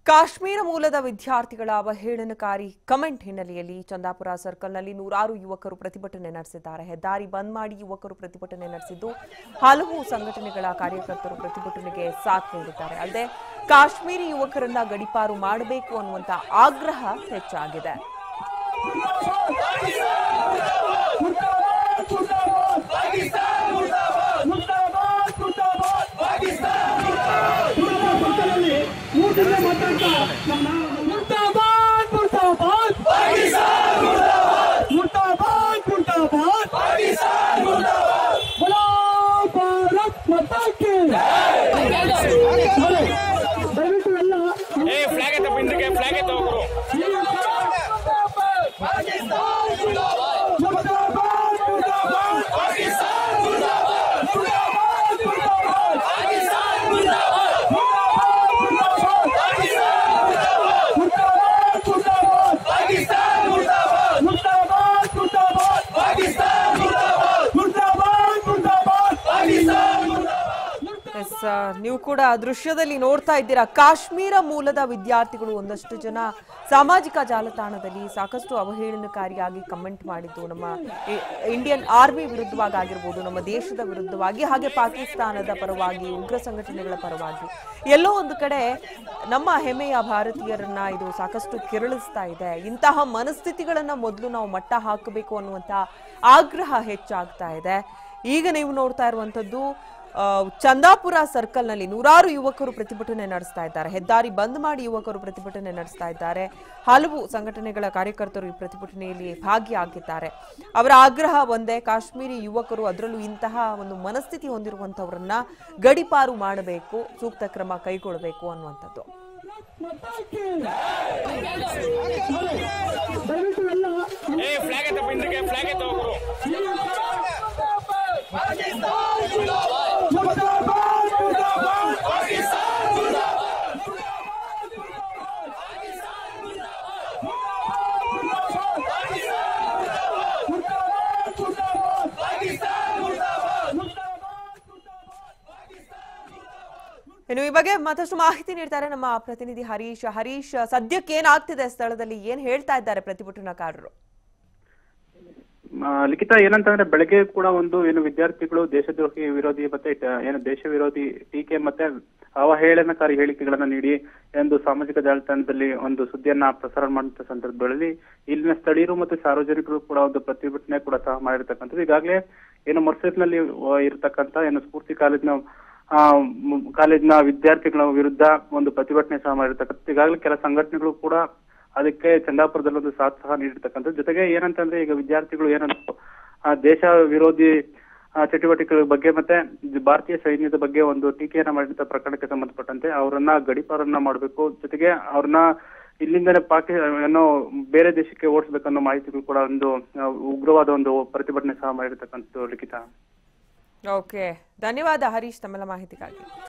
ಕಾಶ್ಮೀರ ಮೂಲದ ವಿದ್ಯಾರ್ಥಿಗಳ ಅವಹೇಳನಕಾರಿ ಕಮೆಂಟ್ ಹಿನ್ನೆಲೆಯಲ್ಲಿ ಚಂದಾಪುರ ಸರ್ಕಲ್ನಲ್ಲಿ ನೂರಾರು ಯುವಕರು ಪ್ರತಿಭಟನೆ ನಡೆಸಿದ್ದಾರೆ ಹೆದ್ದಾರಿ ಬಂದ್ ಮಾಡಿ ಯುವಕರು ಪ್ರತಿಭಟನೆ ನಡೆಸಿದ್ದು ಹಲವು ಸಂಘಟನೆಗಳ ಕಾರ್ಯಕರ್ತರು ಪ್ರತಿಭಟನೆಗೆ ಸಾಥ್ ನೀಡಿದ್ದಾರೆ ಅಲ್ಲದೆ ಕಾಶ್ಮೀರಿ ಯುವಕರನ್ನ ಗಡಿಪಾರು ಮಾಡಬೇಕು ಅನ್ನುವಂತ ಆಗ್ರಹ ಹೆಚ್ಚಾಗಿದೆ मुर्दाबाद मुर्दाबाद मुर्दाबाद मुर्दाबाद बोलो भारत माता की ದಯವಿಟ್ಟು ಎಲ್ಲ ಏ ಫ್ಲಾಗ್ ಎತ್ತ ಹಿಂದಕ್ಕೆ ಫ್ಲಾಗ್ ಎತ್ತ ಹೋಗ್ರು ಮುರ್ದಾಬಾದ್ ಮುರ್ದಾಬಾದ್ मुर्दाबाद मुर्दाबाद पाकिस्तान मुर्दाबाद मुर्दाबाद मुर्दाबाद ಎಸ್ ಆ, ನೀವು ಕೂಡ ಆ ದೃಶ್ಯದಲ್ಲಿ ನೋಡ್ತಾ ಇದ್ದೀರಾ ಕಾಶ್ಮೀರ ಮೂಲದ ವಿದ್ಯಾರ್ಥಿಗಳು ಒಂದಷ್ಟು ಜನ ಸಾಮಾಜಿಕ ಜಾಲತಾಣದಲ್ಲಿ ಸಾಕಷ್ಟು ಅವಹೇಳನಕಾರಿಯಾಗಿ ಕಮೆಂಟ್ ಮಾಡಿದ್ದು ನಮ್ಮ ಇ- ಇಂಡಿಯನ್ ಆರ್ಮಿ ವಿರುದ್ಧವಾಗಿ ಆಗಿರ್ಬೋದು ನಮ್ಮ ದೇಶದ ವಿರುದ್ಧವಾಗಿ ಹಾಗೆ ಪಾಕಿಸ್ತಾನದ ಪರವಾಗಿ ಉಗ್ರ ಸಂಘಟನೆಗಳ ಪರವಾಗಿ ಎಲ್ಲೋ ಒಂದು ಕಡೆ ನಮ್ಮ ಹೆಮ್ಮೆಯ ಭಾರತೀಯರನ್ನ ಇದು ಸಾಕಷ್ಟು ಕೆರಳಿಸ್ತಾ ಇದೆ ಇಂತಹ ಮನಸ್ಥಿತಿಗಳನ್ನ ಮೊದಲು ನಾವು ಮಟ್ಟ ಹಾಕಬೇಕು ಅನ್ನುವಂತ ಆಗ್ರಹ ಹೆಚ್ಚಾಗ್ತಾ ಇದೆ ಈಗ ನೀವು ನೋಡ್ತಾ ಇರುವಂತದ್ದು ಆ, ಚಂದಾಪುರ ಸರ್ಕಲ್ನಲ್ಲಿ ನೂರಾರು ಯುವಕರು ಪ್ರತಿಭಟನೆ ನಡೆಸ್ತಾ ಇದ್ದಾರೆ ಹೆದ್ದಾರಿ ಬಂದ್ ಮಾಡಿ ಯುವಕರು ಪ್ರತಿಭಟನೆ ನಡೆಸ್ತಾ ಇದ್ದಾರೆ ಹಲವು ಸಂಘಟನೆಗಳ ಕಾರ್ಯಕರ್ತರು ಈ ಪ್ರತಿಭಟನೆಯಲ್ಲಿ ಭಾಗಿಯಾಗಿದ್ದಾರೆ ಅವರ ಆಗ್ರಹ ಒಂದೇ ಕಾಶ್ಮೀರಿ ಯುವಕರು ಅದರಲ್ಲೂ ಇಂತಹ ಒಂದು ಮನಸ್ಥಿತಿ ಹೊಂದಿರುವಂತವರನ್ನ ಗಡಿಪಾರು ಮಾಡಬೇಕು ಸೂಕ್ತ ಕ್ರಮ ಕೈಗೊಳ್ಳಬೇಕು ಅನ್ನುವಂಥದ್ದು ದಯವಿಟ್ಟು ಎಲ್ಲ ಏ ಫ್ಲಾಗ್ ಎತ್ತ ಹಿಂದಕ್ಕೆ ಫ್ಲಾಗ್ ಎತ್ತ ಹೋಗ್ರು मुर्दाबाद मुर्दाबाद ಇನ್ನು ಈ ಬಗ್ಗೆ ಮತ್ತಷ್ಟು ಮಾಹಿತಿ ನೀಡ್ತಾರೆ ನಮ್ಮ ಪ್ರತಿನಿಧಿ ಹರೀಶ್ ಹರೀಶ್ ಸದ್ಯಕ್ಕೆ ಏನಾಗ್ತಿದೆ ಸ್ಥಳದಲ್ಲಿ ಏನ್ ಹೇಳ್ತಾ ಇದ್ದಾರೆ ಪ್ರತಿಭಟನಾಕಾರರು ಆ, ಲಿಖಿತ ಏನಂತಂದ್ರೆ ಬೆಳಗ್ಗೆ ಕೂಡ ಒಂದು ಏನು ವಿದ್ಯಾರ್ಥಿಗಳು ದೇಶದ್ರೋಹಿ ವಿರೋಧಿ ಮತ್ತೆ ಟ- ಏನು ದೇಶ ವಿರೋಧಿ ಟೀಕೆ ಮತ್ತೆ ಅವಹೇಳನಕಾರಿ ಹೇಳಿಕೆಗಳನ್ನ ನೀಡಿ ಎಂದು ಸಾಮಾಜಿಕ ಜಾಲತಾಣದಲ್ಲಿ ಒಂದು ಸುದ್ದಿಯನ್ನ ಪ್ರಸಾರ ಮಾಡಿದ ಸಂದರ್ಭದಲ್ಲಿ ಇಲ್ಲಿನ ಸ್ಥಳೀಯರು ಮತ್ತು ಸಾರ್ವಜನಿಕರು ಕೂಡ ಒಂದು ಪ್ರತಿಭಟನೆ ಕೂಡ ಸಹ ಮಾಡಿರ್ತಕ್ಕಂಥದ್ದು ಈಗಾಗಲೇ ಏನು ಮರ್ಸೆಟ್ನಲ್ಲಿ ಇರತಕ್ಕಂತ ಏನು ಸ್ಫೂರ್ತಿ ಕಾಲೇಜ್ನ ಆ ಮ್- ಕಾಲೇಜ್ನ ವಿದ್ಯಾರ್ಥಿಗಳ ವಿರುದ್ಧ ಒಂದು ಪ್ರತಿಭಟನೆ ಸಹ ಮಾಡಿರ್ತಕ್ಕಂಥದ್ದು ಈಗಾಗಲೇ ಕೆಲ ಸಂಘಟನೆಗಳು ಕೂಡ ಅದಕ್ಕೆ ಚಂದಾಪುರದಲ್ಲಿ ಒಂದು ಸಾಥ್ ಸಹ ನೀಡಿರ್ತಕ್ಕಂಥದ್ದು ಜೊತೆಗೆ ಏನಂತಂದ್ರೆ ಈಗ ವಿದ್ಯಾರ್ಥಿಗಳು ಏನಂತ ಆ ದೇಶ ವಿರೋಧಿ ಆ, ಚಟುವಟಿಕೆಗಳ ಬಗ್ಗೆ ಮತ್ತೆ ಭಾರತೀಯ ಸೈನ್ಯದ ಬಗ್ಗೆ ಒಂದು ಟೀಕೆಯನ್ನ ಮಾಡಿದಂತ ಪ್ರಕರಣಕ್ಕೆ ಸಂಬಂಧಪಟ್ಟಂತೆ ಅವರನ್ನ ಗಡಿಪಾರನ್ನ ಮಾಡಬೇಕು ಜೊತೆಗೆ ಅವ್ರನ್ನ ಇಲ್ಲಿಂದನೇ ಪಾಕಿ ಏನೋ ಬೇರೆ ದೇಶಕ್ಕೆ ಓಡಿಸ್ಬೇಕನ್ನೋ ಮಾಹಿತಿಗಳು ಕೂಡ ಒಂದು ಆ, ಉಗ್ರವಾದ ಒಂದು ಪ್ರತಿಭಟನೆ ಸಹ ಮಾಡಿರ್ತಕ್ಕಂಥದ್ದು ಲಿಖಿತ ಓಕೆ ಧನ್ಯವಾದ ಹರೀಶ್ ತಮ್ಮೆಲ್ಲ ಮಾಹಿತಿಗಾಗಿ